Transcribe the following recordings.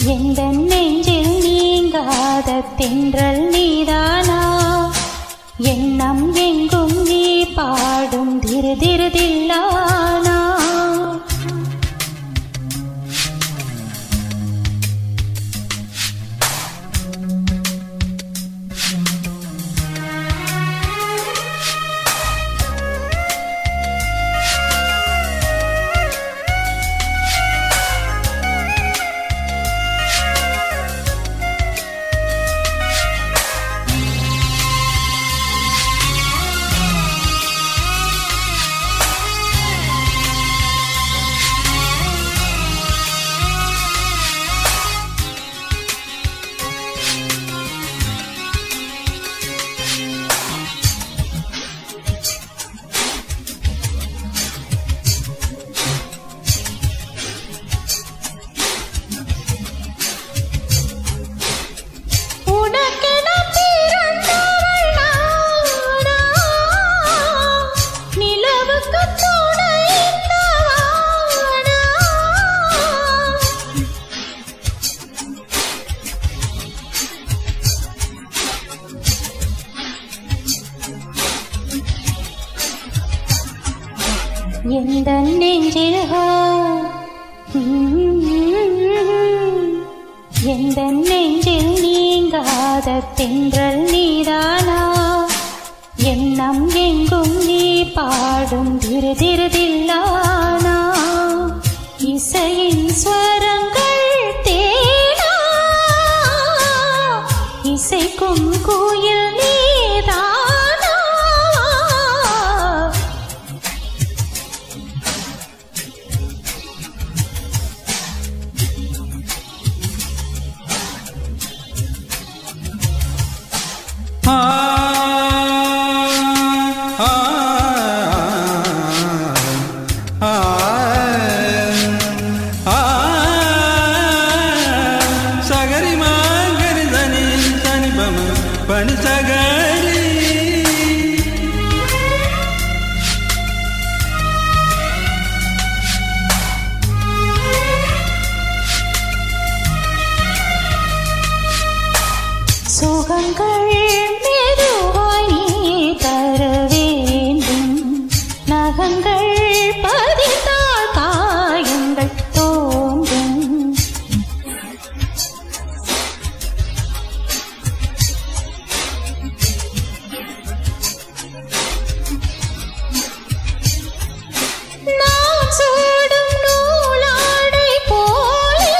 எந்த நெஞ்சில் நீங்காத தென்றல் நீதானா எண்ணம் எங்கும் நீ பாடும் திரு திருதில்லானா உனக்கென பிறந்தவள் நானா? நிலவுக்கு துணை இந்த வானா? எந்த நெஞ்சில் ஹோ, எந்த நெஞ்சில் நீங்காத தென்றல் நீதானா எண்ணம் எங்கும் நீ பாடும் திரு திருதில்லானா இசையின் ஸ்வரங்கள் தேனா இசைக்கும் கோயில் நீதானா ஆ ஆ ஆ ஆ சகரி மாங்கரி தனி தனி பம பனி சகரி சுகங்கள் மெதுவாய் நீ தர வேண்டும் நகங்கள் பதித்தால் காயங்கள் தோன்றும் நாம் சூடும் நூலாடை போலே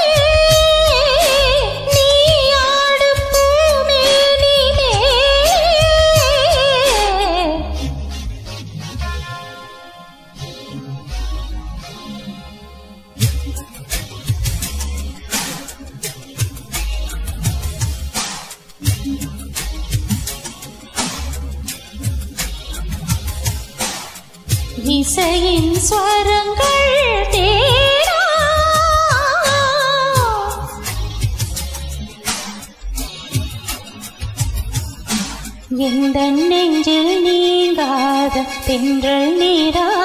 நீ ஆடும் பூமேனி மேலே இசையின் ஸ்வரங்கள் தேடா எந்த நெஞ்சில் நீங்காத தென்றல் நீரா